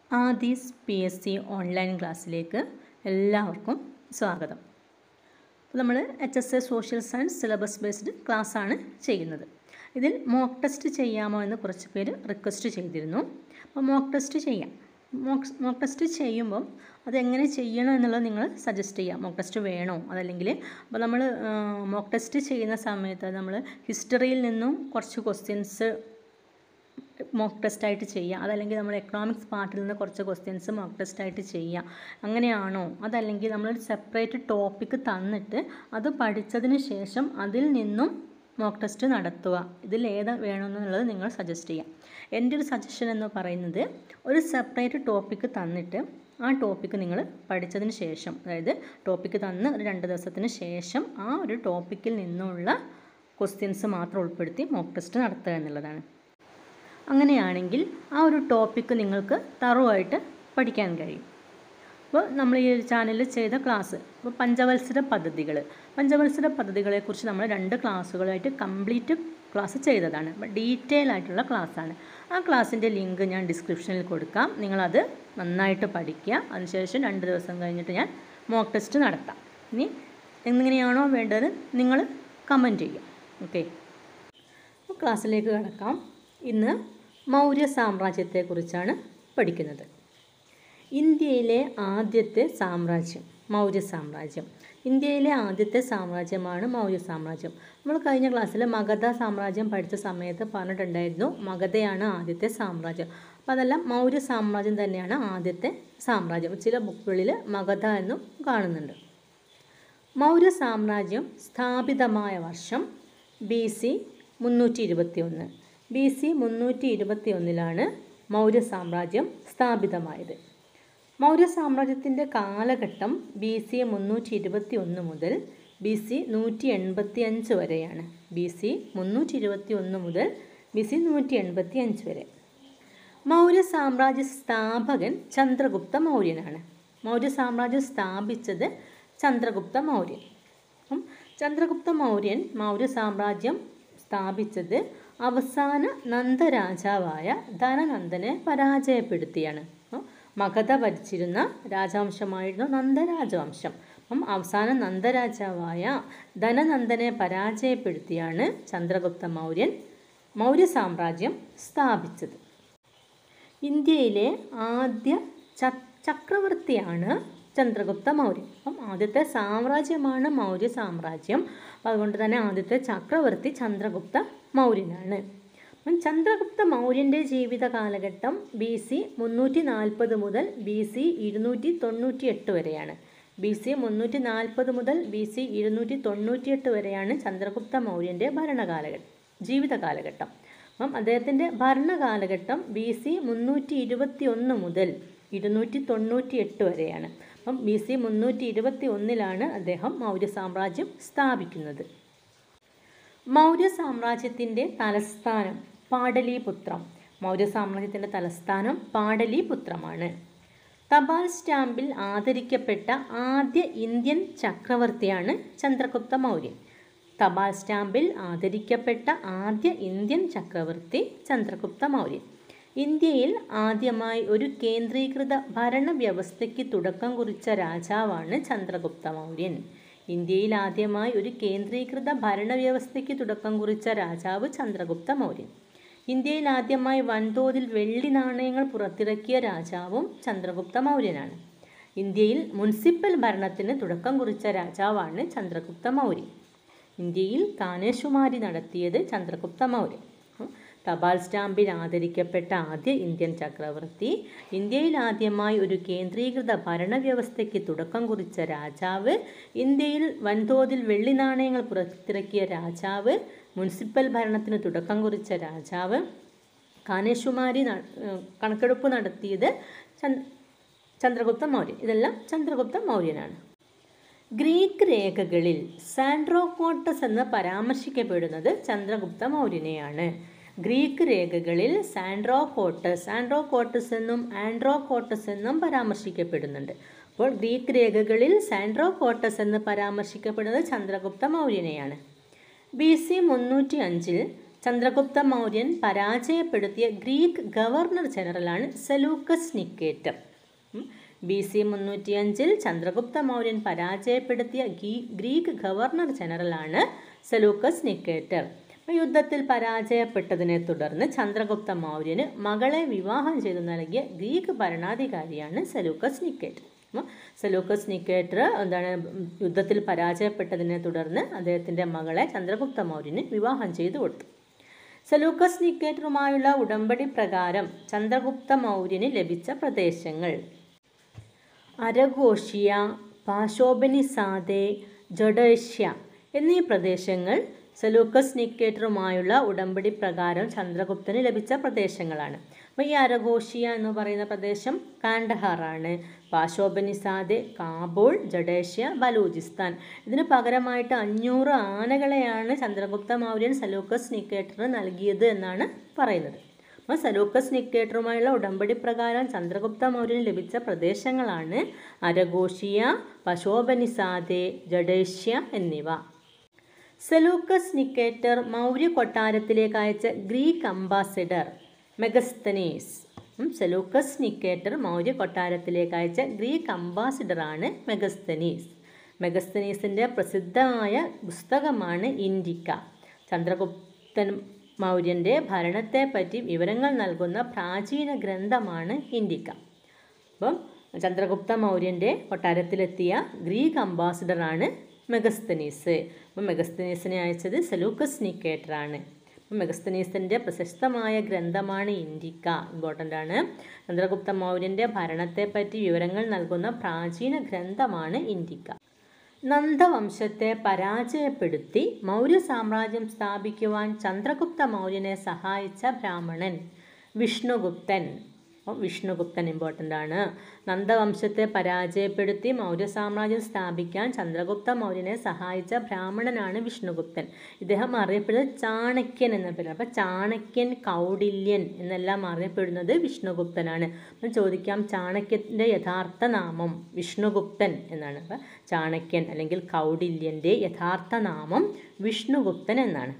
Aadhi's P S C online ക്ലാസ്സിലേക്ക് എല്ലാവർക്കും സ്വാഗതം അപ്പോൾ നമ്മൾ H S A social science syllabus based ക്ലാസ്സാണ് ചെയ്യുന്നത് ഇതിൽ മോക്ക് ടെസ്റ്റ് ചെയ്യാമോ എന്ന് കുറച്ച് പേര് റിക്വസ്റ്റ് ചെയ്തിരുന്നു അപ്പോൾ മോക്ക് ടെസ്റ്റ് ചെയ്യാം മോക്ക് മോക്ക് ടെസ്റ്റ് ചെയ്യുമ്പം അതെങ്ങനെ ചെയ്യണം എന്നുള്ളത് നിങ്ങൾ സജസ്റ്റ് ചെയ്യാം മോക്ക് ടെസ്റ്റ് വേണോ അതല്ലെങ്കിൽ അപ്പോൾ നമ്മൾ മോക്ക് ടെസ്റ്റ് ചെയ്യുന്ന സമയത്ത് നമ്മൾ ഹിസ്റ്ററിയിൽ നിന്നും കുറച്ച് ക്വസ്റ്റ്യൻസ് മോക്ക് ടെസ്റ്റായിട്ട് ചെയ്യുക അതല്ലെങ്കിൽ നമ്മൾ എക്കണോമിക്സ് പാർട്ടിൽ നിന്ന് കുറച്ച് ക്വസ്റ്റ്യൻസ് മോക്ക് ടെസ്റ്റായിട്ട് ചെയ്യുക അങ്ങനെയാണോ അതല്ലെങ്കിൽ നമ്മളൊരു സെപ്പറേറ്റ് ടോപ്പിക്ക് തന്നിട്ട് അത് പഠിച്ചതിന് ശേഷം അതിൽ നിന്നും മോക്ക് ടെസ്റ്റ് നടത്തുക ഇതിൽ ഏതാ വേണമെന്നുള്ളത് നിങ്ങൾ സജസ്റ്റ് ചെയ്യാം എൻ്റെ ഒരു സജഷൻ എന്ന് പറയുന്നത് ഒരു സെപ്പറേറ്റ് ടോപ്പിക്ക് തന്നിട്ട് ആ ടോപ്പിക്ക് നിങ്ങൾ പഠിച്ചതിന് ശേഷം അതായത് ടോപ്പിക്ക് തന്ന് ഒരു രണ്ട് ദിവസത്തിന് ശേഷം ആ ഒരു ടോപ്പിക്കിൽ നിന്നുള്ള ക്വസ്റ്റ്യൻസ് മാത്രം ഉൾപ്പെടുത്തി മോക്ക് ടെസ്റ്റ് നടത്തുക എന്നുള്ളതാണ് അങ്ങനെയാണെങ്കിൽ ആ ഒരു ടോപ്പിക്ക് നിങ്ങൾക്ക് തറവായിട്ട് പഠിക്കാൻ കഴിയും അപ്പോൾ നമ്മൾ ഈ ചാനലിൽ ചെയ്ത ക്ലാസ് ഇപ്പോൾ പഞ്ചവത്സര പദ്ധതികൾ പഞ്ചവത്സര പദ്ധതികളെക്കുറിച്ച് നമ്മൾ രണ്ട് ക്ലാസ്സുകളായിട്ട് കംപ്ലീറ്റ് ക്ലാസ് ചെയ്തതാണ് അപ്പോൾ ഡീറ്റെയിൽ ആയിട്ടുള്ള ക്ലാസ്സാണ് ആ ക്ലാസ്സിൻ്റെ ലിങ്ക് ഞാൻ ഡിസ്ക്രിപ്ഷനിൽ കൊടുക്കാം നിങ്ങളത് നന്നായിട്ട് പഠിക്കുക അതിനുശേഷം രണ്ട് ദിവസം കഴിഞ്ഞിട്ട് ഞാൻ മോക്ക് ടെസ്റ്റ് നടത്താം ഇനി എങ്ങനെയാണോ വേണ്ടത് നിങ്ങൾ കമൻറ്റ് ചെയ്യുക ഓക്കെ അപ്പോൾ ക്ലാസ്സിലേക്ക് കിടക്കാം ഇന്ന് മൗര്യ സാമ്രാജ്യത്തെക്കുറിച്ചാണ് പഠിക്കുന്നത് ഇന്ത്യയിലെ ആദ്യത്തെ സാമ്രാജ്യം മൗര്യ സാമ്രാജ്യം ഇന്ത്യയിലെ ആദ്യത്തെ സാമ്രാജ്യമാണ് മൗര്യ സാമ്രാജ്യം നമ്മൾ കഴിഞ്ഞ ക്ലാസ്സിൽ മഗധ സാമ്രാജ്യം പഠിച്ച സമയത്ത് പറഞ്ഞിട്ടുണ്ടായിരുന്നു മഗധയാണ് ആദ്യത്തെ സാമ്രാജ്യം അപ്പോൾ അതെല്ലാം മൗര്യ സാമ്രാജ്യം തന്നെയാണ് ആദ്യത്തെ സാമ്രാജ്യം ചില ബുക്കുകളിൽ മഗധ എന്നും കാണുന്നുണ്ട് മൗര്യ സാമ്രാജ്യം സ്ഥാപിതമായ വർഷം ബി സി മുന്നൂറ്റി ഇരുപത്തി ഒന്ന് ബി സി മുന്നൂറ്റി ഇരുപത്തി ഒന്നിലാണ് മൗര്യ സാമ്രാജ്യം സ്ഥാപിതമായത് മൗര്യ സാമ്രാജ്യത്തിൻ്റെ കാലഘട്ടം ബി സി മുന്നൂറ്റി ഇരുപത്തി ഒന്ന് മുതൽ ബി സി നൂറ്റി എൺപത്തി അഞ്ച് വരെയാണ് ബി സി മുന്നൂറ്റി ഇരുപത്തി ഒന്ന് മുതൽ ബി സി നൂറ്റി എൺപത്തി അഞ്ച് വരെ മൗര്യ സാമ്രാജ്യ സ്ഥാപകൻ ചന്ദ്രഗുപ്ത മൗര്യനാണ് മൗര്യ സാമ്രാജ്യം സ്ഥാപിച്ചത് ചന്ദ്രഗുപ്ത മൗര്യൻ അപ്പം ചന്ദ്രഗുപ്ത മൗര്യൻ മൗര്യ സാമ്രാജ്യം സ്ഥാപിച്ചത് അവസാന നന്ദരാജാവായ ധനനന്ദനെ പരാജയപ്പെടുത്തിയാണ് മഗധ ഭരിച്ചിരുന്ന രാജവംശമായിരുന്നു നന്ദരാജവംശം അപ്പം അവസാന നന്ദരാജാവായ ധനനന്ദനെ പരാജയപ്പെടുത്തിയാണ് ചന്ദ്രഗുപ്ത മൗര്യൻ മൗര്യ സാമ്രാജ്യം സ്ഥാപിച്ചത് ഇന്ത്യയിലെ ആദ്യ ചക്രവർത്തിയാണ് ചന്ദ്രഗുപ്ത മൗര്യൻ അപ്പം ആദ്യത്തെ സാമ്രാജ്യമാണ് മൗര്യ സാമ്രാജ്യം അപ്പം അതുകൊണ്ട് തന്നെ ആദ്യത്തെ ചക്രവർത്തി ചന്ദ്രഗുപ്ത മൗര്യനാണ് അപ്പം ചന്ദ്രഗുപ്ത മൗര്യൻ്റെ ജീവിത കാലഘട്ടം ബി സി മുന്നൂറ്റി നാൽപ്പത് മുതൽ ബി സി ഇരുന്നൂറ്റി തൊണ്ണൂറ്റി എട്ട് വരെയാണ് ബി സി മുന്നൂറ്റി നാൽപ്പത് മുതൽ ബി സി ഇരുന്നൂറ്റി തൊണ്ണൂറ്റിയെട്ട് വരെയാണ് ചന്ദ്രഗുപ്ത മൗര്യൻ്റെ ഭരണകാലഘട്ടം ജീവിത കാലഘട്ടം അപ്പം അദ്ദേഹത്തിൻ്റെ ഭരണകാലഘട്ടം ബി സി മുന്നൂറ്റി ഇരുപത്തി ഒന്ന് മുതൽ ഇരുന്നൂറ്റി തൊണ്ണൂറ്റി എട്ട് വരെയാണ് അപ്പം ബി സി മുന്നൂറ്റി ഇരുപത്തി ഒന്നിലാണ് അദ്ദേഹം മൗര്യ സാമ്രാജ്യം സ്ഥാപിക്കുന്നത് മൗര്യ സാമ്രാജ്യത്തിൻ്റെ തലസ്ഥാനം പാടലീപുത്രം മൗര്യ സാമ്രാജ്യത്തിൻ്റെ തലസ്ഥാനം പാടലീപുത്രമാണ് തപാൽ സ്റ്റാമ്പിൽ ആദരിക്കപ്പെട്ട ആദ്യ ഇന്ത്യൻ ചക്രവർത്തിയാണ് ചന്ദ്രഗുപ്ത മൗര്യൻ തപാൽ സ്റ്റാമ്പിൽ ആദരിക്കപ്പെട്ട ആദ്യ ഇന്ത്യൻ ചക്രവർത്തി ചന്ദ്രഗുപ്ത മൗര്യൻ ഇന്ത്യയിൽ ആദ്യമായി ഒരു കേന്ദ്രീകൃത ഭരണവ്യവസ്ഥയ്ക്ക് തുടക്കം കുറിച്ച രാജാവാണ് ചന്ദ്രഗുപ്ത മൗര്യൻ ഇന്ത്യയിൽ ആദ്യമായി ഒരു കേന്ദ്രീകൃത ഭരണവ്യവസ്ഥയ്ക്ക് തുടക്കം കുറിച്ച രാജാവ് ചന്ദ്രഗുപ്ത മൗര്യൻ ഇന്ത്യയിൽ ആദ്യമായി വൻതോതിൽ വെള്ളി നാണയങ്ങൾ പുറത്തിറക്കിയ രാജാവും ചന്ദ്രഗുപ്ത മൗര്യനാണ് ഇന്ത്യയിൽ മുനിസിപ്പൽ ഭരണത്തിന് തുടക്കം കുറിച്ച രാജാവാണ് ചന്ദ്രഗുപ്ത മൗര്യൻ ഇന്ത്യയിൽ കാനേഷുമാരി നടത്തിയത് ചന്ദ്രഗുപ്ത മൗര്യൻ തപാൽ സ്റ്റാമ്പിൽ ആദരിക്കപ്പെട്ട ആദ്യ ഇന്ത്യൻ ചക്രവർത്തി ഇന്ത്യയിൽ ആദ്യമായി ഒരു കേന്ദ്രീകൃത ഭരണവ്യവസ്ഥയ്ക്ക് തുടക്കം കുറിച്ച രാജാവ് ഇന്ത്യയിൽ വൻതോതിൽ വെള്ളി നാണയങ്ങൾ പുറത്തിറക്കിയ രാജാവ് മുനിസിപ്പൽ ഭരണത്തിന് തുടക്കം കുറിച്ച രാജാവ് കാനേഷുമാരി കണക്കെടുപ്പ് നടത്തിയത് ചന്ദ്രഗുപ്ത മൗര്യൻ ഇതെല്ലാം ചന്ദ്രഗുപ്ത മൗര്യനാണ് ഗ്രീക്ക് രേഖകളിൽ സാൻഡ്രോകോട്ടസ് എന്ന് പരാമർശിക്കപ്പെടുന്നത് ചന്ദ്രഗുപ്ത മൗര്യനെയാണ് ഗ്രീക്ക് രേഖകളിൽ സാൻഡ്രോകോട്ടസ് സാൻഡ്രോകോട്ടസ് എന്നും ആൻഡ്രോകോട്ടസ് എന്നും പരാമർശിക്കപ്പെടുന്നുണ്ട് അപ്പോൾ ഗ്രീക്ക് രേഖകളിൽ സാൻഡ്രോകോട്ടസ് എന്ന് പരാമർശിക്കപ്പെടുന്നത് ചന്ദ്രഗുപ്ത മൗര്യനെയാണ് ബി സി മുന്നൂറ്റി അഞ്ചിൽ ചന്ദ്രഗുപ്ത മൗര്യൻ പരാജയപ്പെടുത്തിയ ഗ്രീക്ക് ഗവർണർ ജനറലാണ് സെലൂക്കസ് നിക്കേറ്റർ ബി സി മുന്നൂറ്റിയഞ്ചിൽ ചന്ദ്രഗുപ്ത മൗര്യൻ പരാജയപ്പെടുത്തിയ ഗീ ഗ്രീക്ക് ഗവർണർ ജനറലാണ് സെലൂക്കസ് നിക്കേറ്റർ യുദ്ധത്തിൽ പരാജയപ്പെട്ടതിനെ തുടർന്ന് ചന്ദ്രഗുപ്ത മൗര്യന് മകളെ വിവാഹം ചെയ്തു നൽകിയ ഗ്രീക്ക് ഭരണാധികാരിയാണ് സെലൂക്കസ് നിക്കേറ്റർ അപ്പോൾ സെലൂക്കസ് നിക്കേറ്റർ എന്താണ് യുദ്ധത്തിൽ പരാജയപ്പെട്ടതിനെ തുടർന്ന് അദ്ദേഹത്തിൻ്റെ മകളെ ചന്ദ്രഗുപ്ത മൗര്യന് വിവാഹം ചെയ്തു കൊടുത്തു സെലൂക്കസ് നിക്കേറ്ററുമായുള്ള ഉടമ്പടി പ്രകാരം ചന്ദ്രഗുപ്ത മൗര്യന് ലഭിച്ച പ്രദേശങ്ങൾ അരഘോഷ്യ പാശോബനിസാദെ ജഡേഷ്യ എന്നീ പ്രദേശങ്ങൾ സെലൂക്കസ് നിക്കേറ്ററുമായുള്ള ഉടമ്പടി പ്രകാരം ചന്ദ്രഗുപ്തന് ലഭിച്ച പ്രദേശങ്ങളാണ് അപ്പോൾ ഈ അരഘോഷിയ എന്ന് പറയുന്ന പ്രദേശം കാണ്ടഹാറാണ് പാശോബനിസാദെ കാബൂൾ ജഡേഷ്യ ബലൂചിസ്ഥാൻ ഇതിന് പകരമായിട്ട് അഞ്ഞൂറ് ആനകളെയാണ് ചന്ദ്രഗുപ്ത മൗര്യൻ സെലൂക്കസ് നിക്കേറ്ററിന് നൽകിയത് എന്നാണ് പറയുന്നത് അപ്പോൾ സെലൂക്കസ് നിക്കേറ്ററുമായുള്ള ഉടമ്പടി പ്രകാരം ചന്ദ്രഗുപ്ത മൗര്യന് ലഭിച്ച പ്രദേശങ്ങളാണ് അരഘോഷിയ പശോബനിസാദെ ജഡേഷ്യ എന്നിവ സെലൂക്കസ് നിക്കേറ്റർ മൗര്യ കൊട്ടാരത്തിലേക്ക് അയച്ച Greek ambassador Megasthenes Seleucus Nicator Maurya കൊട്ടാരത്തിലേക്ക് അയച്ച ഗ്രീക്ക് അംബാസിഡറാണ് മെഗസ്തനീസ് മെഗസ്തനീസിൻ്റെ പ്രസിദ്ധമായ പുസ്തകമാണ് ഇൻഡിക്ക ചന്ദ്രഗുപ്തൻ മൗര്യൻ്റെ ഭരണത്തെപ്പറ്റി വിവരങ്ങൾ നൽകുന്ന പ്രാചീന ഗ്രന്ഥമാണ് ഇൻഡിക്ക അപ്പം ചന്ദ്രഗുപ്ത മൗര്യൻ്റെ കൊട്ടാരത്തിലെത്തിയ ഗ്രീക്ക് അംബാസിഡറാണ് മെഗസ്തനീസ് അപ്പം മെഗസ്തനീസിനെ അയച്ചത് സെലൂക്കസ് നിക്കേറ്ററാണ് അപ്പം മെഗസ്തനീസിൻ്റെ പ്രശസ്തമായ ഗ്രന്ഥമാണ് ഇൻഡിക്ക ഇമ്പോർട്ടൻ്റ് ആണ് ചന്ദ്രഗുപ്ത മൗര്യൻ്റെ ഭരണത്തെപ്പറ്റി വിവരങ്ങൾ നൽകുന്ന പ്രാചീന ഗ്രന്ഥമാണ് ഇൻഡിക്ക നന്ദവംശത്തെ പരാജയപ്പെടുത്തി മൗര്യ സാമ്രാജ്യം സ്ഥാപിക്കുവാൻ ചന്ദ്രഗുപ്ത മൗര്യനെ സഹായിച്ച ബ്രാഹ്മണൻ വിഷ്ണുഗുപ്തൻ അപ്പം വിഷ്ണുഗുപ്തൻ ഇമ്പോർട്ടൻ്റ് ആണ് നന്ദവംശത്തെ പരാജയപ്പെടുത്തി മൗര്യ സാമ്രാജ്യം സ്ഥാപിക്കാൻ ചന്ദ്രഗുപ്ത മൗര്യനെ സഹായിച്ച ബ്രാഹ്മണനാണ് വിഷ്ണുഗുപ്തൻ ഇദ്ദേഹം അറിയപ്പെടുന്നത് ചാണക്യൻ എന്ന പേരാണ് അപ്പം ചാണക്യൻ കൗഡില്യൻ എന്നെല്ലാം അറിയപ്പെടുന്നത് വിഷ്ണുഗുപ്തനാണ് അപ്പം ചോദിക്കാം ചാണക്യൻ്റെ യഥാർത്ഥ നാമം വിഷ്ണുഗുപ്തൻ എന്നാണ് അപ്പം ചാണക്യൻ അല്ലെങ്കിൽ കൗഡില്യൻ്റെ യഥാർത്ഥ നാമം വിഷ്ണുഗുപ്തൻ എന്നാണ്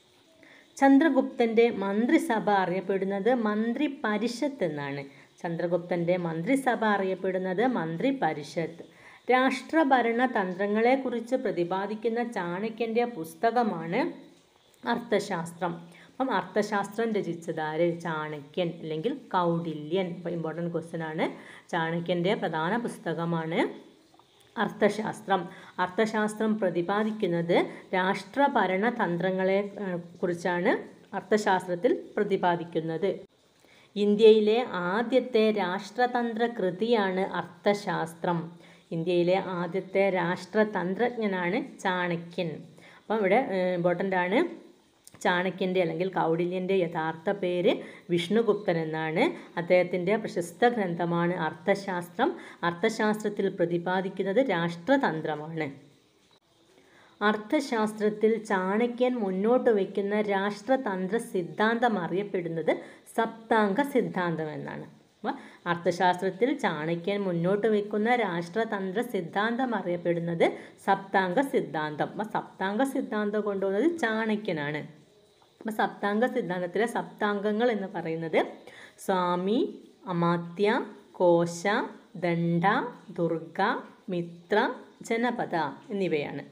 ചന്ദ്രഗുപ്തൻ്റെ മന്ത്രിസഭ അറിയപ്പെടുന്നത് മന്ത്രി പരിഷത്ത് എന്നാണ് ചന്ദ്രഗുപ്തൻ്റെ മന്ത്രിസഭ അറിയപ്പെടുന്നത് മന്ത്രി പരിഷത്ത് രാഷ്ട്രഭരണ തന്ത്രങ്ങളെക്കുറിച്ച് പ്രതിപാദിക്കുന്ന ചാണക്യൻ്റെ പുസ്തകമാണ് അർത്ഥശാസ്ത്രം അപ്പം അർത്ഥശാസ്ത്രം രചിച്ചതാര് ചാണക്യൻ അല്ലെങ്കിൽ കൗഡില്യൻ ഇപ്പോൾ ഇമ്പോർട്ടൻറ്റ് ക്വസ്റ്റ്യൻ ആണ് ചാണക്യൻ്റെ പ്രധാന പുസ്തകമാണ് അർത്ഥശാസ്ത്രം അർത്ഥശാസ്ത്രം പ്രതിപാദിക്കുന്നത് രാഷ്ട്രഭരണ തന്ത്രങ്ങളെ കുറിച്ചാണ് അർത്ഥശാസ്ത്രത്തിൽ പ്രതിപാദിക്കുന്നത് ഇന്ത്യയിലെ ആദ്യത്തെ രാഷ്ട്രതന്ത്ര കൃതിയാണ് അർത്ഥശാസ്ത്രം ഇന്ത്യയിലെ ആദ്യത്തെ രാഷ്ട്രതന്ത്രജ്ഞനാണ് ചാണക്യൻ അപ്പം ഇവിടെ ഇമ്പോർട്ടൻ്റ് ആണ് ചാണക്യൻ്റെ അല്ലെങ്കിൽ കൗടില്യൻ്റെ യഥാർത്ഥ പേര് വിഷ്ണുഗുപ്തൻ എന്നാണ് അദ്ദേഹത്തിൻ്റെ പ്രശസ്ത ഗ്രന്ഥമാണ് അർത്ഥശാസ്ത്രം അർത്ഥശാസ്ത്രത്തിൽ പ്രതിപാദിക്കുന്നത് രാഷ്ട്രതന്ത്രമാണ് അർത്ഥശാസ്ത്രത്തിൽ ചാണക്യൻ മുന്നോട്ട് വയ്ക്കുന്ന രാഷ്ട്രതന്ത്ര സിദ്ധാന്തം അറിയപ്പെടുന്നത് സപ്താംഗ സിദ്ധാന്തം എന്നാണ് അപ്പോൾ അർത്ഥശാസ്ത്രത്തിൽ ചാണക്യൻ മുന്നോട്ട് വയ്ക്കുന്ന രാഷ്ട്രതന്ത്ര സിദ്ധാന്തം അറിയപ്പെടുന്നത് സപ്താംഗ സിദ്ധാന്തം അപ്പോൾ സപ്താംഗ സിദ്ധാന്തം കൊണ്ടുവന്നത് ചാണക്യനാണ് അപ്പോൾ സപ്താംഗ സിദ്ധാന്തത്തിലെ സപ്താംഗങ്ങൾ എന്ന് പറയുന്നത് സ്വാമി അമാത്യ കോശ ദണ്ഡ ദുർഗ മിത്ര ജനപദ എന്നിവയാണ്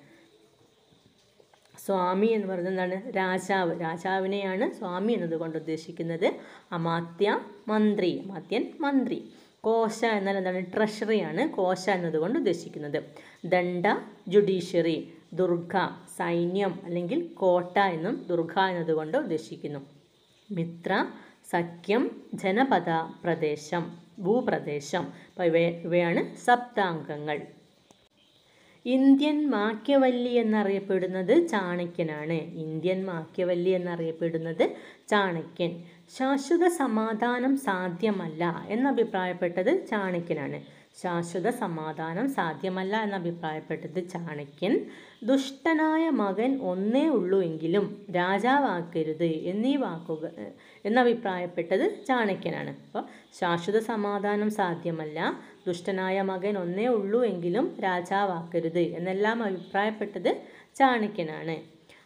സ്വാമി എന്ന് പറയുന്നത് എന്താണ് രാജാവ് രാജാവിനെയാണ് സ്വാമി എന്നതുകൊണ്ട് ഉദ്ദേശിക്കുന്നത് അമാത്യ മന്ത്രി അമാത്യൻ മന്ത്രി കോശ എന്നാൽ എന്താണ് ട്രഷറിയാണ് കോശ എന്നതുകൊണ്ട് ഉദ്ദേശിക്കുന്നത് ദണ്ഡ ജുഡീഷ്യറി ദുർഗ സൈന്യം അല്ലെങ്കിൽ കോട്ട എന്നും ദുർഗ എന്നതുകൊണ്ട് ഉദ്ദേശിക്കുന്നു മിത്ര സഖ്യം ജനപദ പ്രദേശം ഭൂപ്രദേശം അപ്പോൾ ഇവ ഇവയാണ് സപ്താംഗങ്ങൾ ഇന്ത്യൻ മാക്യവല്ലി എന്നറിയപ്പെടുന്നത് ചാണക്യനാണ് ഇന്ത്യൻ മാക്യവല്ലി എന്നറിയപ്പെടുന്നത് ചാണക്യൻ ശാശ്വത സമാധാനം സാധ്യമല്ല എന്നഭിപ്രായപ്പെട്ടത് ചാണക്യനാണ് ശാശ്വത സമാധാനം സാധ്യമല്ല എന്നഭിപ്രായപ്പെട്ടത് ചാണക്യൻ ദുഷ്ടനായ മകൻ ഒന്നേ ഉള്ളൂ എങ്കിലും രാജാവാക്കരുത് എന്നീ വാക്കുകൾ എന്നഭിപ്രായപ്പെട്ടത് ചാണക്യനാണ് അപ്പോൾ ശാശ്വത സമാധാനം സാധ്യമല്ല ദുഷ്ടനായ മകൻ ഒന്നേ ഉള്ളൂ എങ്കിലും രാജാവാക്കരുത് എന്നെല്ലാം അഭിപ്രായപ്പെട്ടത് ചാണക്യനാണ്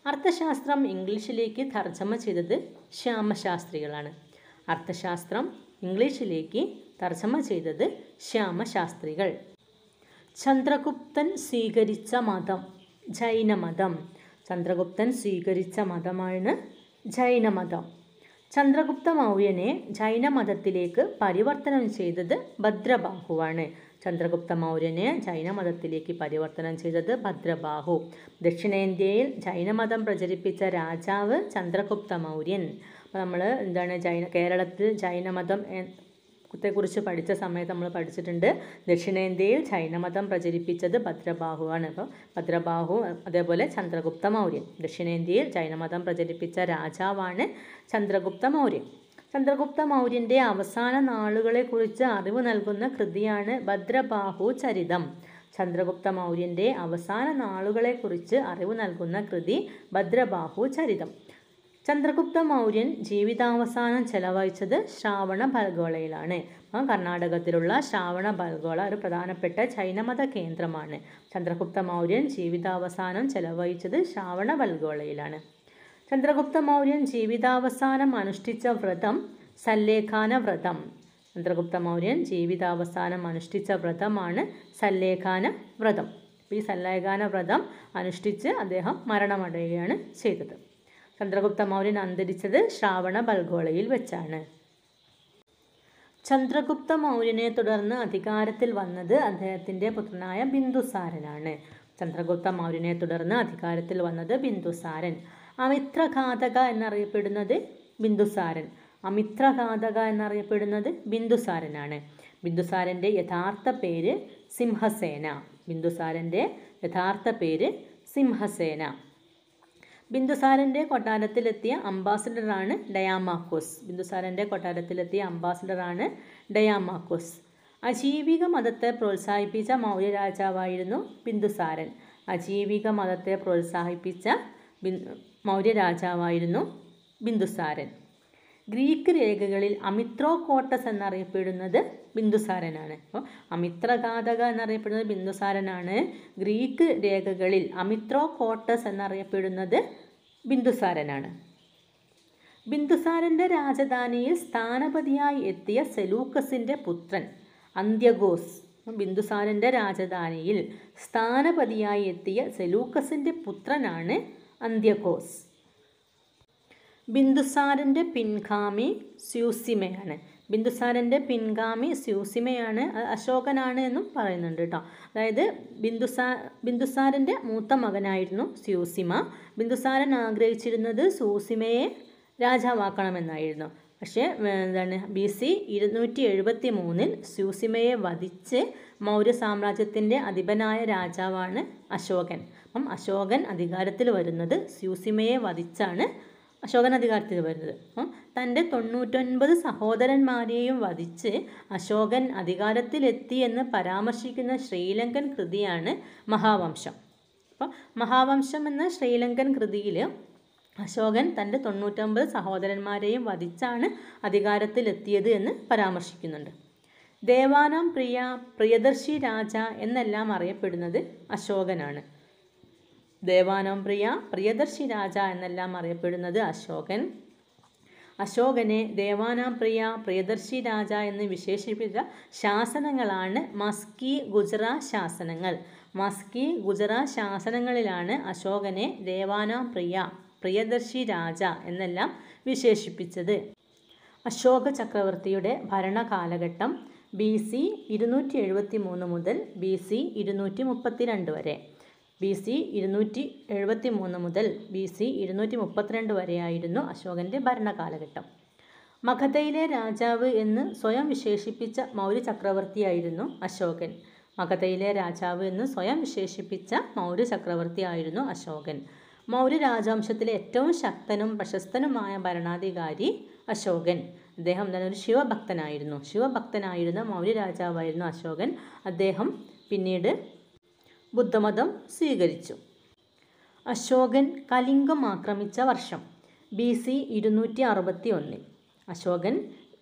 അർത്ഥശാസ്ത്രം ഇംഗ്ലീഷിലേക്ക് തർജ്ജമ ചെയ്തത് ശ്യാമശാസ്ത്രികളാണ് അർത്ഥശാസ്ത്രം ഇംഗ്ലീഷിലേക്ക് തർജ്ജമ ചെയ്തത് ശ്യാമശാസ്ത്രികൾ ചന്ദ്രഗുപ്തൻ സ്വീകരിച്ച മതം ജൈനമതം ചന്ദ്രഗുപ്തൻ സ്വീകരിച്ച മതമാണ് ജൈനമതം ചന്ദ്രഗുപ്ത മൗര്യനെ ജൈനമതത്തിലേക്ക് പരിവർത്തനം ചെയ്തത് ഭദ്രബാഹുവാണ് ചന്ദ്രഗുപ്ത മൗര്യനെ ജൈനമതത്തിലേക്ക് പരിവർത്തനം ചെയ്തത് ഭദ്രബാഹു ദക്ഷിണേന്ത്യയിൽ ജൈനമതം പ്രചരിപ്പിച്ച രാജാവ് ചന്ദ്രഗുപ്ത മൗര്യൻ അപ്പോൾ നമ്മൾ എന്താണ് ജൈന കേരളത്തിൽ ജൈനമതം ത്തെക്കുറിച്ച് പഠിച്ച സമയത്ത് നമ്മൾ പഠിച്ചിട്ടുണ്ട് ദക്ഷിണേന്ത്യയിൽ ജൈനമതം പ്രചരിപ്പിച്ചത് ഭദ്രബാഹുവാണ് അപ്പോൾ ഭദ്രബാഹു അതേപോലെ ചന്ദ്രഗുപ്ത മൗര്യൻ ദക്ഷിണേന്ത്യയിൽ ജൈനമതം പ്രചരിപ്പിച്ച രാജാവാണ് ചന്ദ്രഗുപ്ത മൗര്യൻ ചന്ദ്രഗുപ്ത മൗര്യൻ്റെ അവസാന നാളുകളെക്കുറിച്ച് അറിവ് നൽകുന്ന കൃതിയാണ് ഭദ്രബാഹു ചരിതം ചന്ദ്രഗുപ്ത മൗര്യൻ്റെ അവസാന നാളുകളെക്കുറിച്ച് അറിവ് നൽകുന്ന കൃതി ഭദ്രബാഹു ചരിതം ചന്ദ്രഗുപ്ത മൗര്യൻ ജീവിതാവസാനം ചെലവഴിച്ചത് ശ്രാവണ ബൽഗോളയിലാണ് അപ്പം കർണാടകത്തിലുള്ള ശ്രാവണ ബൽഗോള ഒരു പ്രധാനപ്പെട്ട ജൈനമത കേന്ദ്രമാണ് ചന്ദ്രഗുപ്ത മൗര്യൻ ജീവിതാവസാനം ചെലവഴിച്ചത് ശ്രാവണ ബൽഗോളയിലാണ് ചന്ദ്രഗുപ്ത മൗര്യൻ ജീവിതാവസാനം അനുഷ്ഠിച്ച വ്രതം സല്ലേഖാന വ്രതം ചന്ദ്രഗുപ്ത മൗര്യൻ ജീവിതാവസാനം അനുഷ്ഠിച്ച വ്രതമാണ് സല്ലേഖാന വ്രതം ഈ സല്ലേഖാന വ്രതം അനുഷ്ഠിച്ച് അദ്ദേഹം മരണമടയുകയാണ് ചെയ്തത് ചന്ദ്രഗുപ്ത മൗര്യൻ അന്തരിച്ചത് ശ്രാവണ ബൽഗോളയിൽ വെച്ചാണ് ചന്ദ്രഗുപ്ത മൗര്യനെ തുടർന്ന് അധികാരത്തിൽ വന്നത് അദ്ദേഹത്തിൻ്റെ പുത്രനായ ബിന്ദുസാരനാണ് ചന്ദ്രഗുപ്ത മൗര്യനെ തുടർന്ന് അധികാരത്തിൽ വന്നത് ബിന്ദുസാരൻ അമിത്രഘാതക എന്നറിയപ്പെടുന്നത് ബിന്ദുസാരൻ അമിത്രഘാതക എന്നറിയപ്പെടുന്നത് ബിന്ദുസാരനാണ് ബിന്ദുസാരൻ്റെ യഥാർത്ഥ പേര് സിംഹസേന ബിന്ദുസാരൻ്റെ യഥാർത്ഥ പേര് സിംഹസേന ബിന്ദുസാരൻ്റെ കൊട്ടാരത്തിലെത്തിയ അംബാസഡറാണ് ഡയാമാക്കോസ് ബിന്ദുസാരൻ്റെ കൊട്ടാരത്തിലെത്തിയ അംബാസഡറാണ് ഡയാമാക്കോസ് അജീവിക മതത്തെ പ്രോത്സാഹിപ്പിച്ച മൗര്യ രാജാവായിരുന്നു ബിന്ദുസാരൻ അജീവിക മതത്തെ പ്രോത്സാഹിപ്പിച്ച മൗര്യ രാജാവായിരുന്നു ബിന്ദുസാരൻ ഗ്രീക്ക് രേഖകളിൽ അമിത്രോകോട്ടസ് എന്നറിയപ്പെടുന്നത് ബിന്ദുസാരനാണ് അപ്പോൾ അമിത്രഘാതക എന്നറിയപ്പെടുന്നത് ബിന്ദുസാരനാണ് ഗ്രീക്ക് രേഖകളിൽ അമിത്രോകോട്ടസ് എന്നറിയപ്പെടുന്നത് ബിന്ദുസാരനാണ് ബിന്ദുസാരൻ്റെ രാജധാനിയിൽ സ്ഥാനപതിയായി എത്തിയ സെലൂക്കസിൻ്റെ പുത്രൻ അന്ത്യഗോസ് ബിന്ദുസാരൻ്റെ രാജധാനിയിൽ സ്ഥാനപതിയായി എത്തിയ സെലൂക്കസിൻ്റെ പുത്രനാണ് അന്ത്യഗോസ് ബിന്ദുസാരൻ്റെ പിൻഗാമി സ്യൂസിമയാണ് ബിന്ദുസാരൻ്റെ പിൻഗാമി സ്യൂസിമയാണ് അശോകനാണ് എന്നും പറയുന്നുണ്ട് കേട്ടോ അതായത് ബിന്ദുസാ ബിന്ദുസാരൻ്റെ മൂത്ത മകനായിരുന്നു സ്യൂസിമ ബിന്ദുസാരൻ ആഗ്രഹിച്ചിരുന്നത് സൂസിമയെ രാജാവാക്കണമെന്നായിരുന്നു പക്ഷേ എന്താണ് ബി സി ഇരുന്നൂറ്റി എഴുപത്തി മൂന്നിൽ സ്യൂസിമയെ വധിച്ച് മൗര്യ സാമ്രാജ്യത്തിൻ്റെ അധിപനായ രാജാവാണ് അശോകൻ അപ്പം അശോകൻ അധികാരത്തിൽ വരുന്നത് സ്യൂസിമയെ വധിച്ചാണ് അശോകൻ അധികാരത്തിൽ വരുന്നത് അപ്പം തൻ്റെ തൊണ്ണൂറ്റൊൻപത് സഹോദരന്മാരെയും വധിച്ച് അശോകൻ അധികാരത്തിലെത്തി എന്ന് പരാമർശിക്കുന്ന ശ്രീലങ്കൻ കൃതിയാണ് മഹാവംശം അപ്പം മഹാവംശം എന്ന ശ്രീലങ്കൻ കൃതിയിൽ അശോകൻ തൻ്റെ തൊണ്ണൂറ്റൊമ്പത് സഹോദരന്മാരെയും വധിച്ചാണ് അധികാരത്തിലെത്തിയത് എന്ന് പരാമർശിക്കുന്നുണ്ട് ദേവാനാം പ്രിയ പ്രിയദർശി രാജ എന്നെല്ലാം അറിയപ്പെടുന്നത് അശോകനാണ് ദേവാനാം പ്രിയ പ്രിയദർശി രാജ എന്നെല്ലാം അറിയപ്പെടുന്നത് അശോകൻ അശോകനെ ദേവാനാം പ്രിയ പ്രിയദർശി രാജ എന്ന് വിശേഷിപ്പിച്ച ശാസനങ്ങളാണ് മസ്കി ഗുജറ ശാസനങ്ങൾ മസ്കി ഗുജറ ശാസനങ്ങളിലാണ് അശോകനെ ദേവാനാം പ്രിയ പ്രിയദർശി രാജ എന്നെല്ലാം വിശേഷിപ്പിച്ചത് അശോക ചക്രവർത്തിയുടെ ഭരണകാലഘട്ടം ബി സി ഇരുന്നൂറ്റി എഴുപത്തി മൂന്ന് മുതൽ ബി സി ഇരുന്നൂറ്റി മുപ്പത്തിരണ്ട് വരെ ബി സി ഇരുന്നൂറ്റി എഴുപത്തി മൂന്ന് മുതൽ ബി സി ഇരുന്നൂറ്റി മുപ്പത്തിരണ്ട് വരെയായിരുന്നു അശോകൻ്റെ ഭരണകാലഘട്ടം മഗധയിലെ രാജാവ് എന്ന് സ്വയം വിശേഷിപ്പിച്ച മൗര്യ ചക്രവർത്തിയായിരുന്നു അശോകൻ മഗധയിലെ രാജാവ് എന്ന് സ്വയം വിശേഷിപ്പിച്ച മൗര്യ ചക്രവർത്തിയായിരുന്നു അശോകൻ മൗര്യ രാജവംശത്തിലെ ഏറ്റവും ശക്തനും പ്രശസ്തനുമായ ഭരണാധികാരി അശോകൻ അദ്ദേഹം തന്നെ ഒരു ശിവഭക്തനായിരുന്നു ശിവഭക്തനായിരുന്ന മൗര്യ രാജാവായിരുന്നു അശോകൻ അദ്ദേഹം പിന്നീട് ബുദ്ധമതം സ്വീകരിച്ചു അശോകൻ കലിംഗം ആക്രമിച്ച വർഷം ബി സി ഇരുന്നൂറ്റി അറുപത്തി ഒന്നിൽ അശോകൻ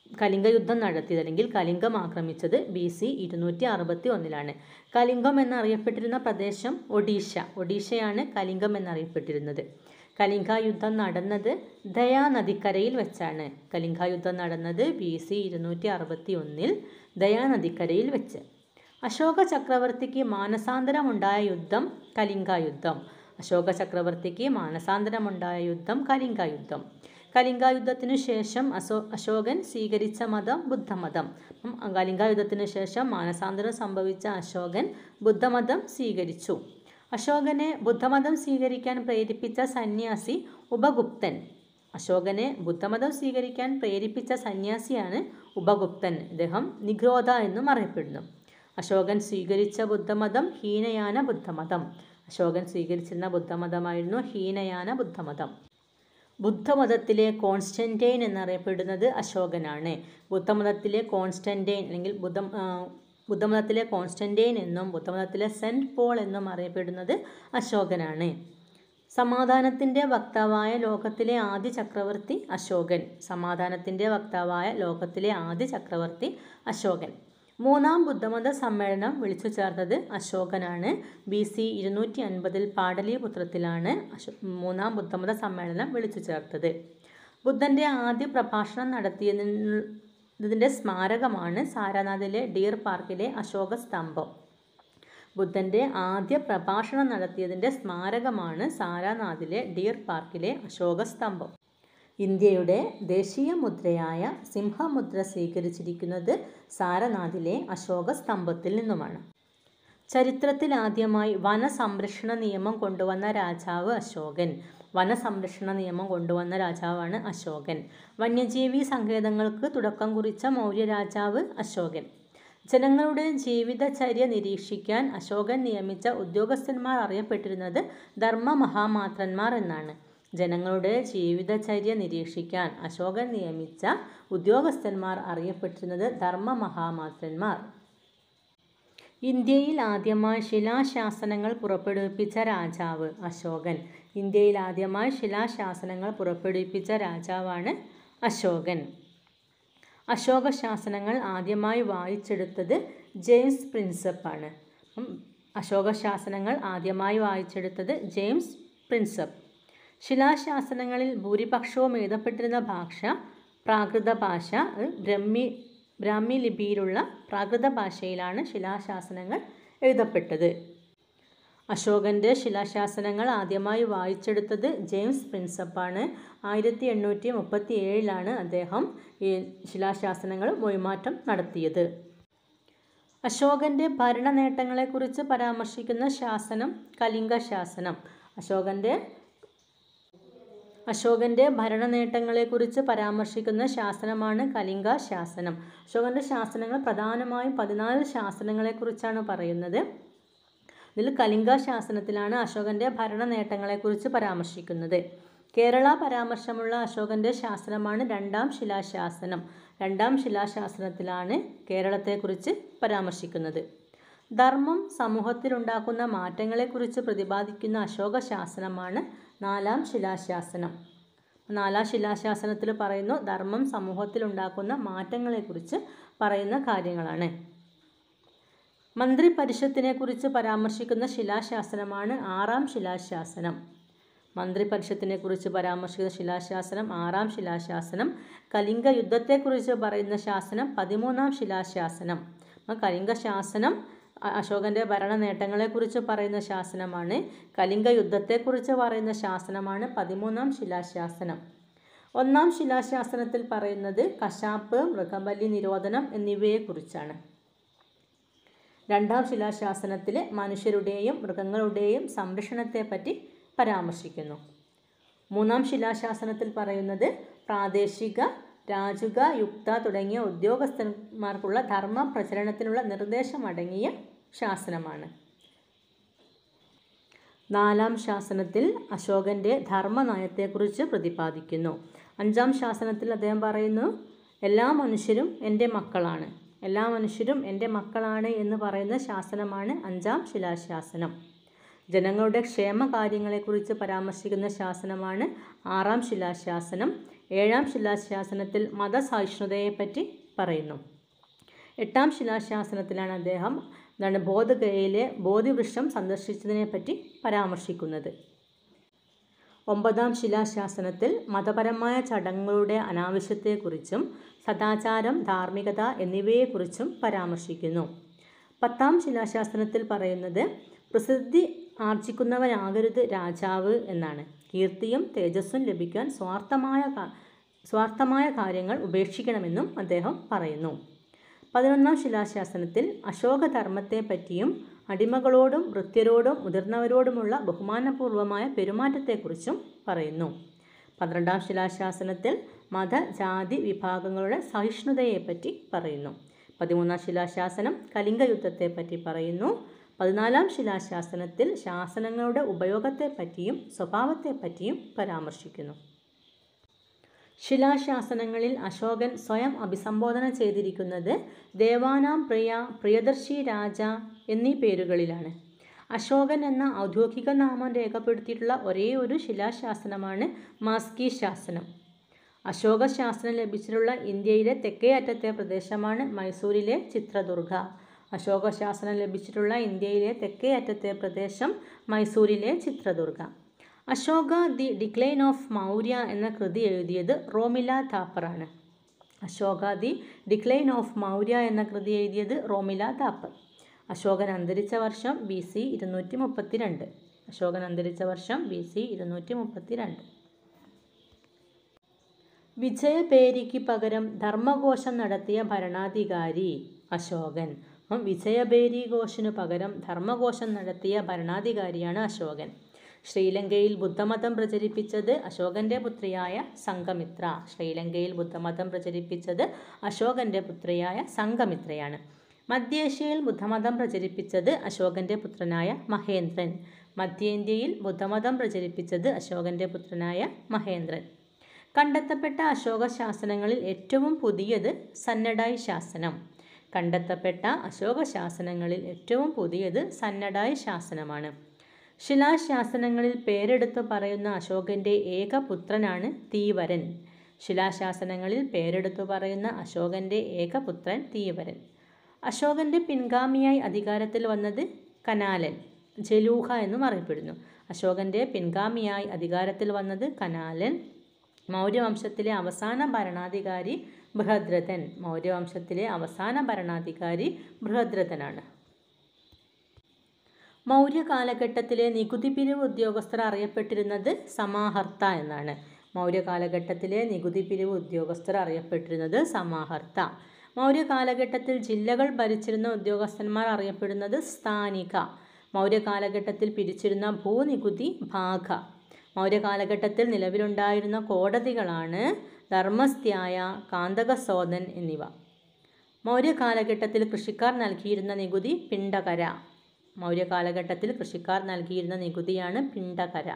കലിംഗ യുദ്ധം നടത്തിയത് അല്ലെങ്കിൽ കലിംഗം ആക്രമിച്ചത് ബി സി ഇരുന്നൂറ്റി അറുപത്തി ഒന്നിലാണ് കലിംഗം എന്നറിയപ്പെട്ടിരുന്ന പ്രദേശം ഒഡീഷ ഒഡീഷയാണ് കലിംഗം എന്നറിയപ്പെട്ടിരുന്നത് കലിംഗ യുദ്ധം നടന്നത് ദയാ നദിക്കരയിൽ വെച്ചാണ് കലിംഗ യുദ്ധം നടന്നത് ബി സി ഇരുന്നൂറ്റി അറുപത്തി ഒന്നിൽ ദയാ നദിക്കരയിൽ വെച്ച് അശോക ചക്രവർത്തിക്ക് മാനസാന്തരമുണ്ടായ യുദ്ധം കലിംഗ യുദ്ധം അശോക ചക്രവർത്തിക്ക് മാനസാന്തരമുണ്ടായ യുദ്ധം കലിംഗ യുദ്ധം കലിംഗ യുദ്ധത്തിനു ശേഷം അശോ അശോകൻ സ്വീകരിച്ച മതം ബുദ്ധമതം അപ്പം കലിംഗ യുദ്ധത്തിനു ശേഷം മാനസാന്തരം സംഭവിച്ച അശോകൻ ബുദ്ധമതം സ്വീകരിച്ചു അശോകനെ ബുദ്ധമതം സ്വീകരിക്കാൻ പ്രേരിപ്പിച്ച സന്യാസി ഉപഗുപ്തൻ അശോകനെ ബുദ്ധമതം സ്വീകരിക്കാൻ പ്രേരിപ്പിച്ച സന്യാസിയാണ് ഉപഗുപ്തൻ ഇദ്ദേഹം നിഗ്രോധ എന്നും അറിയപ്പെടുന്നു അശോകൻ സ്വീകരിച്ച ബുദ്ധമതം ഹീനയാന ബുദ്ധമതം അശോകൻ സ്വീകരിച്ചിരുന്ന ബുദ്ധമതമായിരുന്നു ഹീനയാന ബുദ്ധമതം ബുദ്ധമതത്തിലെ കോൺസ്റ്റൻറ്റൈൻ എന്നറിയപ്പെടുന്നത് അശോകനാണ് ബുദ്ധമതത്തിലെ കോൺസ്റ്റൻറ്റൈൻ അല്ലെങ്കിൽ ബുദ്ധ ബുദ്ധമതത്തിലെ കോൺസ്റ്റൻറ്റൈൻ എന്നും ബുദ്ധമതത്തിലെ സെൻറ്റ് പോൾ എന്നും അറിയപ്പെടുന്നത് അശോകനാണ് സമാധാനത്തിൻ്റെ വക്താവായ ലോകത്തിലെ ആദ്യ ചക്രവർത്തി അശോകൻ സമാധാനത്തിൻ്റെ വക്താവായ ലോകത്തിലെ ആദ്യ ചക്രവർത്തി അശോകൻ മൂന്നാം ബുദ്ധമത സമ്മേളനം വിളിച്ചു ചേർത്തത് അശോകനാണ് ബി സി ഇരുന്നൂറ്റി അൻപതിൽ പാടലീപുത്രത്തിലാണ് അശോ മൂന്നാം ബുദ്ധമത സമ്മേളനം വിളിച്ചു ചേർത്തത് ബുദ്ധൻ്റെ ആദ്യ പ്രഭാഷണം നടത്തിയതിൻ്റെ സ്മാരകമാണ് സാരാനാഥിലെ ഡിയർ പാർക്കിലെ അശോക സ്തംഭം ബുദ്ധൻ്റെ ആദ്യ പ്രഭാഷണം നടത്തിയതിൻ്റെ സ്മാരകമാണ് സാരാനാഥിലെ ഡിയർ പാർക്കിലെ അശോക സ്തംഭം ഇന്ത്യയുടെ ദേശീയ മുദ്രയായ സിംഹമുദ്ര സ്വീകരിച്ചിരിക്കുന്നത് സാരനാഥിലെ അശോക സ്തംഭത്തിൽ നിന്നുമാണ് ചരിത്രത്തിൽ ആദ്യമായി വനസംരക്ഷണ നിയമം കൊണ്ടുവന്ന രാജാവ് അശോകൻ വനസംരക്ഷണ നിയമം കൊണ്ടുവന്ന രാജാവാണ് അശോകൻ വന്യജീവി സങ്കേതങ്ങൾക്ക് തുടക്കം കുറിച്ച മൗര്യ രാജാവ് അശോകൻ ജനങ്ങളുടെ ജീവിതചര്യ നിരീക്ഷിക്കാൻ അശോകൻ നിയമിച്ച ഉദ്യോഗസ്ഥന്മാർ അറിയപ്പെട്ടിരുന്നത് ധർമ്മ മഹാമാത്രന്മാർ എന്നാണ് ജനങ്ങളുടെ ജീവിതചര്യ നിരീക്ഷിക്കാൻ അശോകൻ നിയമിച്ച ഉദ്യോഗസ്ഥന്മാർ അറിയപ്പെട്ടിരുന്നത് ധർമ്മ മഹാമാത്രന്മാർ ഇന്ത്യയിൽ ആദ്യമായി ശിലാശാസനങ്ങൾ പുറപ്പെടുവിപ്പിച്ച രാജാവ് അശോകൻ ഇന്ത്യയിൽ ആദ്യമായി ശിലാശാസനങ്ങൾ പുറപ്പെടുവിപ്പിച്ച രാജാവാണ് അശോകൻ അശോക ശാസനങ്ങൾ ആദ്യമായി വായിച്ചെടുത്തത് ജെയിംസ് പ്രിൻസപ്പാണ് അപ്പം അശോക ശാസനങ്ങൾ ആദ്യമായി വായിച്ചെടുത്തത് ജെയിംസ് പ്രിൻസപ്പ് ശിലാശാസനങ്ങളിൽ ഭൂരിപക്ഷവും എഴുതപ്പെട്ടിരുന്ന ഭാഷ പ്രാകൃത ഭാഷ ബ്രഹ്മി ബ്രാഹ്മി ലിപിയിലുള്ള പ്രാകൃത ഭാഷയിലാണ് ശിലാശാസനങ്ങൾ എഴുതപ്പെട്ടത് അശോകൻ്റെ ശിലാശാസനങ്ങൾ ആദ്യമായി വായിച്ചെടുത്തത് ജെയിംസ് പ്രിൻസപ്പാണ് ആയിരത്തി എണ്ണൂറ്റി മുപ്പത്തി ഏഴിലാണ് അദ്ദേഹം ഈ ശിലാശാസനങ്ങൾ മൊഴിമാറ്റം നടത്തിയത് അശോകൻ്റെ ഭരണ നേട്ടങ്ങളെക്കുറിച്ച് പരാമർശിക്കുന്ന ശാസനം കലിംഗ ശാസനം അശോകൻ്റെ അശോകൻ്റെ ഭരണ നേട്ടങ്ങളെക്കുറിച്ച് പരാമർശിക്കുന്ന ശാസനമാണ് കലിംഗ ശാസനം അശോകൻ്റെ ശാസനങ്ങൾ പ്രധാനമായും പതിനാല് ശാസനങ്ങളെക്കുറിച്ചാണ് പറയുന്നത് ഇതിൽ കലിംഗ ശാസനത്തിലാണ് അശോകൻ്റെ ഭരണ നേട്ടങ്ങളെക്കുറിച്ച് പരാമർശിക്കുന്നത് കേരള പരാമർശമുള്ള അശോകൻ്റെ ശാസനമാണ് രണ്ടാം ശിലാശാസനം രണ്ടാം ശിലാശാസനത്തിലാണ് കേരളത്തെക്കുറിച്ച് പരാമർശിക്കുന്നത് ധർമ്മം സമൂഹത്തിലുണ്ടാക്കുന്ന മാറ്റങ്ങളെക്കുറിച്ച് പ്രതിപാദിക്കുന്ന അശോക ശാസനമാണ് നാലാം ശിലാശാസനം നാലാം ശിലാശാസനത്തിൽ പറയുന്നു ധർമ്മം സമൂഹത്തിലുണ്ടാക്കുന്ന മാറ്റങ്ങളെക്കുറിച്ച് പറയുന്ന കാര്യങ്ങളാണ് മന്ത്രിപരിഷത്തിനെ കുറിച്ച് പരാമർശിക്കുന്ന ശിലാശാസനമാണ് ആറാം ശിലാശാസനം മന്ത്രിപരിഷത്തിനെ കുറിച്ച് പരാമർശിക്കുന്ന ശിലാശാസനം ആറാം ശിലാശാസനം കലിംഗ യുദ്ധത്തെക്കുറിച്ച് പറയുന്ന ശാസനം പതിമൂന്നാം ശിലാശാസനം അപ്പം കലിംഗ ശാസനം അശോകൻ്റെ ഭരണ നേട്ടങ്ങളെക്കുറിച്ച് പറയുന്ന ശാസനമാണ് കലിംഗ യുദ്ധത്തെക്കുറിച്ച് പറയുന്ന ശാസനമാണ് പതിമൂന്നാം ശിലാശാസനം ഒന്നാം ശിലാശാസനത്തിൽ പറയുന്നത് കശാപ്പ് മൃഗബലി നിരോധനം എന്നിവയെക്കുറിച്ചാണ് രണ്ടാം ശിലാശാസനത്തിൽ മനുഷ്യരുടെയും മൃഗങ്ങളുടെയും സംരക്ഷണത്തെപ്പറ്റി പരാമർശിക്കുന്നു മൂന്നാം ശിലാശാസനത്തിൽ പറയുന്നത് പ്രാദേശിക രാജുക യുക്ത തുടങ്ങിയ ഉദ്യോഗസ്ഥന്മാർക്കുള്ള ധർമ്മ പ്രചരണത്തിനുള്ള നിർദ്ദേശമടങ്ങിയ ശാസനമാണ് നാലാം ശാസനത്തിൽ അശോകൻ്റെ ധർമ്മനയത്തെക്കുറിച്ച് പ്രതിപാദിക്കുന്നു അഞ്ചാം ശാസനത്തിൽ അദ്ദേഹം പറയുന്നു എല്ലാ മനുഷ്യരും എൻ്റെ മക്കളാണ് എല്ലാ മനുഷ്യരും എൻ്റെ മക്കളാണ് എന്ന് പറയുന്ന ശാസനമാണ് അഞ്ചാം ശിലാശാസനം ജനങ്ങളുടെ ക്ഷേമകാര്യങ്ങളെക്കുറിച്ച് പരാമർശിക്കുന്ന ശാസനമാണ് ആറാം ശിലാശാസനം ഏഴാം ശിലാശാസനത്തിൽ മതസഹിഷ്ണുതയെപ്പറ്റി പറയുന്നു എട്ടാം ശിലാശാസനത്തിലാണ് അദ്ദേഹം എന്താണ് ബോധഗയയിലെ ബോധിവൃക്ഷം സന്ദർശിച്ചതിനെപ്പറ്റി പരാമർശിക്കുന്നത് ഒമ്പതാം ശിലാശാസനത്തിൽ മതപരമായ ചടങ്ങുകളുടെ അനാവശ്യത്തെക്കുറിച്ചും സദാചാരം ധാർമ്മികത എന്നിവയെക്കുറിച്ചും പരാമർശിക്കുന്നു പത്താം ശിലാശാസനത്തിൽ പറയുന്നത് പ്രസിദ്ധി ആർജിക്കുന്നവനാകരുത് രാജാവ് എന്നാണ് കീർത്തിയും തേജസ്സും ലഭിക്കാൻ സ്വാർത്ഥമായ കാ- സ്വാർത്ഥമായ കാര്യങ്ങൾ ഉപേക്ഷിക്കണമെന്നും അദ്ദേഹം പറയുന്നു പതിനൊന്നാം ശിലാശാസനത്തിൽ അശോകധർമ്മത്തെപ്പറ്റിയും അടിമകളോടും വൃത്യരോടും മുതിർന്നവരോടുമുള്ള ബഹുമാനപൂർവമായ പെരുമാറ്റത്തെക്കുറിച്ചും പറയുന്നു പന്ത്രണ്ടാം ശിലാശാസനത്തിൽ മത ജാതി വിഭാഗങ്ങളുടെ സഹിഷ്ണുതയെപ്പറ്റി പറയുന്നു പതിമൂന്നാം ശിലാശാസനം കലിംഗ യുദ്ധത്തെപ്പറ്റി പറയുന്നു പതിനാലാം ശിലാശാസനത്തിൽ ശാസനങ്ങളുടെ ഉപയോഗത്തെപ്പറ്റിയും സ്വഭാവത്തെപ്പറ്റിയും പരാമർശിക്കുന്നു ശിലാശാസനങ്ങളിൽ അശോകൻ സ്വയം അഭിസംബോധന ചെയ്തിരിക്കുന്നത് ദേവാനാം പ്രിയ പ്രിയദർശി രാജ എന്നീ പേരുകളിലാണ് അശോകൻ എന്ന ഔദ്യോഗിക നാമം രേഖപ്പെടുത്തിയിട്ടുള്ള ഒരേ ഒരു ശിലാശാസനമാണ് മാസ്കി ശാസനം അശോക ശാസനം ലഭിച്ചിട്ടുള്ള ഇന്ത്യയിലെ തെക്കേ അറ്റത്തെ പ്രദേശമാണ് മൈസൂരിലെ ചിത്രദുർഗ അശോക ശാസനം ലഭിച്ചിട്ടുള്ള ഇന്ത്യയിലെ തെക്കേ അറ്റത്തെ പ്രദേശം മൈസൂരിലെ Chitradurga Ashoka the decline of Maurya എന്ന കൃതി എഴുതിയത് റോമില താപ്പറാണ് Ashoka the decline of Maurya എന്ന കൃതി എഴുതിയത് റോമില താപ്പർ അശോകൻ അന്തരിച്ച വർഷം ബി സി ഇരുന്നൂറ്റി മുപ്പത്തി രണ്ട് അശോകൻ അന്തരിച്ച വർഷം ബി സി ഇരുന്നൂറ്റി മുപ്പത്തി രണ്ട് വിജയപേരിക്ക് പകരം ധർമ്മഘോഷം നടത്തിയ ഭരണാധികാരി അശോകൻ അപ്പം വിജയഭേരി ഘോഷിനു പകരം ധർമ്മഘോഷം നടത്തിയ ഭരണാധികാരിയാണ് അശോകൻ ശ്രീലങ്കയിൽ ബുദ്ധമതം പ്രചരിപ്പിച്ചത് അശോകന്റെ പുത്രിയായ സംഘമിത്ര ശ്രീലങ്കയിൽ ബുദ്ധമതം പ്രചരിപ്പിച്ചത് അശോകന്റെ പുത്രിയായ സംഘമിത്രയാണ് മധ്യേഷ്യയിൽ ബുദ്ധമതം പ്രചരിപ്പിച്ചത് അശോകന്റെ പുത്രനായ മഹേന്ദ്രൻ മധ്യേന്ത്യയിൽ ബുദ്ധമതം പ്രചരിപ്പിച്ചത് അശോകന്റെ പുത്രനായ മഹേന്ദ്രൻ കണ്ടെത്തപ്പെട്ട അശോക ശാസനങ്ങളിൽ ഏറ്റവും പുതിയത് സന്നഡായി ശാസനം കണ്ടെത്തപ്പെട്ട അശോക ശാസനങ്ങളിൽ ഏറ്റവും പുതിയത് സന്നഡായി ശാസനമാണ് ശിലാശാസനങ്ങളിൽ പേരെടുത്തു പറയുന്ന അശോകന്റെ ഏക പുത്രനാണ് തീവരൻ ശിലാശാസനങ്ങളിൽ പേരെടുത്തു പറയുന്ന അശോകന്റെ ഏക പുത്രൻ തീവരൻ അശോകന്റെ പിൻഗാമിയായി അധികാരത്തിൽ വന്നത് കനാലൻ ജലൂഹ എന്നും അറിയപ്പെടുന്നു അശോകന്റെ പിൻഗാമിയായി അധികാരത്തിൽ വന്നത് കനാലൻ മൗര്യവംശത്തിലെ അവസാന ഭരണാധികാരി ബൃഹദ്രഥൻ മൗര്യവംശത്തിലെ അവസാന ഭരണാധികാരി ബൃഹദ്രഥനാണ് മൗര്യ കാലഘട്ടത്തിലെ നികുതി പിരിവ് ഉദ്യോഗസ്ഥർ അറിയപ്പെട്ടിരുന്നത് സമാഹർത്ത എന്നാണ് മൗര്യ കാലഘട്ടത്തിലെ നികുതി പിരിവ് ഉദ്യോഗസ്ഥർ അറിയപ്പെട്ടിരുന്നത് സമാഹർത്ത മൗര്യ കാലഘട്ടത്തിൽ ജില്ലകൾ ഭരിച്ചിരുന്ന ഉദ്യോഗസ്ഥന്മാർ അറിയപ്പെടുന്നത് സ്ഥാനിക മൗര്യ കാലഘട്ടത്തിൽ പിരിച്ചിരുന്ന ഭൂനികുതി ഭാഗ മൗര്യ കാലഘട്ടത്തിൽ നിലവിലുണ്ടായിരുന്ന കോടതികളാണ് ധർമ്മസ്ഥ്യായ കാന്തകസോദൻ എന്നിവ മൗര്യ കാലഘട്ടത്തിൽ കൃഷിക്കാർ നൽകിയിരുന്ന നികുതി പിണ്ടകര മൗര്യ കാലഘട്ടത്തിൽ കൃഷിക്കാർ നൽകിയിരുന്ന നികുതിയാണ് പിണ്ടകര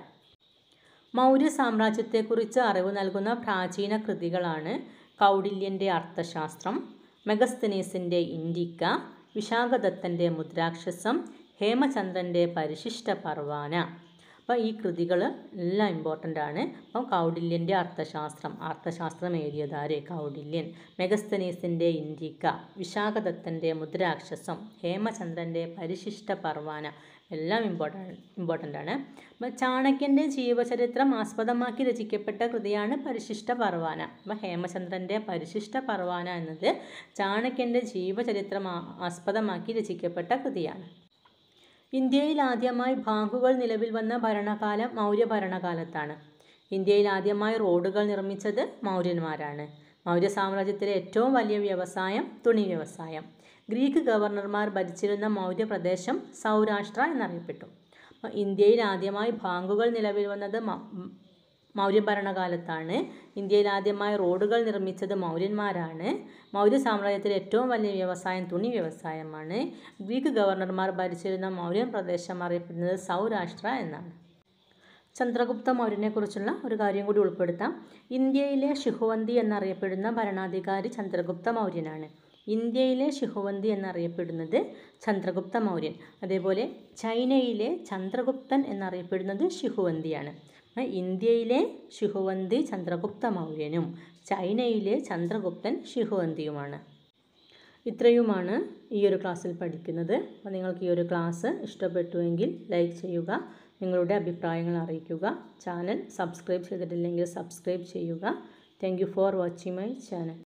മൗര്യ സാമ്രാജ്യത്തെക്കുറിച്ച് അറിവ് നൽകുന്ന പ്രാചീന കൃതികളാണ് കൗടില്യൻ്റെ അർത്ഥശാസ്ത്രം മെഗസ്തനീസിൻ്റെ ഇൻഡിക്ക വിശാഖദത്തൻ്റെ മുദ്രാക്ഷസം ഹേമചന്ദ്രൻ്റെ പരിശിഷ്ട പർവാന അപ്പോൾ ഈ കൃതികൾ എല്ലാം ഇമ്പോർട്ടൻ്റ് ആണ് അപ്പം കൗടില്യൻ്റെ അർത്ഥശാസ്ത്രം അർത്ഥശാസ്ത്രം എഴുതിയതാര് കൗടില്യൻ മെഗസ്തനീസിൻ്റെ ഇൻഡിക്ക വിശാഖദത്തൻ്റെ മുദ്രാക്ഷസം ഹേമചന്ദ്രൻ്റെ പരിശിഷ്ട പർവാന എല്ലാം ഇമ്പോർട്ടൻ്റ് ഇമ്പോർട്ടൻ്റ് ആണ് അപ്പം ചാണക്യൻ്റെ ജീവചരിത്രം ആസ്പദമാക്കി രചിക്കപ്പെട്ട കൃതിയാണ് പരിശിഷ്ട പർവാന അപ്പം ഹേമചന്ദ്രൻ്റെ പരിശിഷ്ട പർവാന എന്നത് ചാണക്യൻ്റെ ജീവചരിത്രം ആ- ആസ്പദമാക്കി രചിക്കപ്പെട്ട കൃതിയാണ് ഇന്ത്യയിൽ ആദ്യമായി ബാങ്കുകൾ നിലവിൽ വന്ന ഭരണകാലം മൗര്യ ഭരണകാലത്താണ് ഇന്ത്യയിൽ ആദ്യമായി റോഡുകൾ നിർമ്മിച്ചത് മൗര്യന്മാരാണ് മൗര്യ സാമ്രാജ്യത്തിലെ ഏറ്റവും വലിയ വ്യവസായം തുണി വ്യവസായം ഗ്രീക്ക് ഗവർണർമാർ ഭരിച്ചിരുന്ന മൗര്യ പ്രദേശം സൗരാഷ്ട്ര എന്നറിയപ്പെട്ടു അപ്പോൾ ഇന്ത്യയിൽ ആദ്യമായി ബാങ്കുകൾ നിലവിൽ വന്നത് മ- മൗര്യ ഭരണകാലത്താണ് ഇന്ത്യയിൽ ആദ്യമായി റോഡുകൾ നിർമ്മിച്ചത് മൗര്യന്മാരാണ് മൗര്യ സാമ്രാജ്യത്തിലെ ഏറ്റവും വലിയ വ്യവസായം തുണി വ്യവസായമാണ് ഗ്രീക്ക് ഗവർണർമാർ ഭരിച്ചിരുന്ന മൗര്യൻ പ്രദേശം അറിയപ്പെടുന്നത് സൗരാഷ്ട്ര എന്നാണ് ചന്ദ്രഗുപ്ത മൗര്യനെക്കുറിച്ചുള്ള ഒരു കാര്യം കൂടി ഉൾപ്പെടുത്താം ഇന്ത്യയിലെ ശിഹുവന്തി എന്നറിയപ്പെടുന്ന ഭരണാധികാരി ചന്ദ്രഗുപ്ത മൗര്യനാണ് ഇന്ത്യയിലെ ശിഹുവന്തി എന്നറിയപ്പെടുന്നത് ചന്ദ്രഗുപ്ത മൗര്യൻ അതേപോലെ ചൈനയിലെ ചന്ദ്രഗുപ്തൻ എന്നറിയപ്പെടുന്നത് ശിഹുവന്തിയാണ് ഇന്ത്യയിലെ ശിഹുവന്തി ചന്ദ്രഗുപ്ത മൗര്യനും ചൈനയിലെ ചന്ദ്രഗുപ്തൻ ശിഹുവന്തിയുമാണ് ഇത്രയുമാണ് ഈ ഒരു ക്ലാസ്സിൽ പഠിക്കുന്നത് അപ്പോൾ നിങ്ങൾക്ക് ഈ ഒരു ക്ലാസ് ഇഷ്ടപ്പെട്ടുവെങ്കിൽ ലൈക്ക് ചെയ്യുക നിങ്ങളുടെ അഭിപ്രായങ്ങൾ അറിയിക്കുക ചാനൽ സബ്സ്ക്രൈബ് ചെയ്തിട്ടില്ലെങ്കിൽ സബ്സ്ക്രൈബ് ചെയ്യുക thank for watching my channel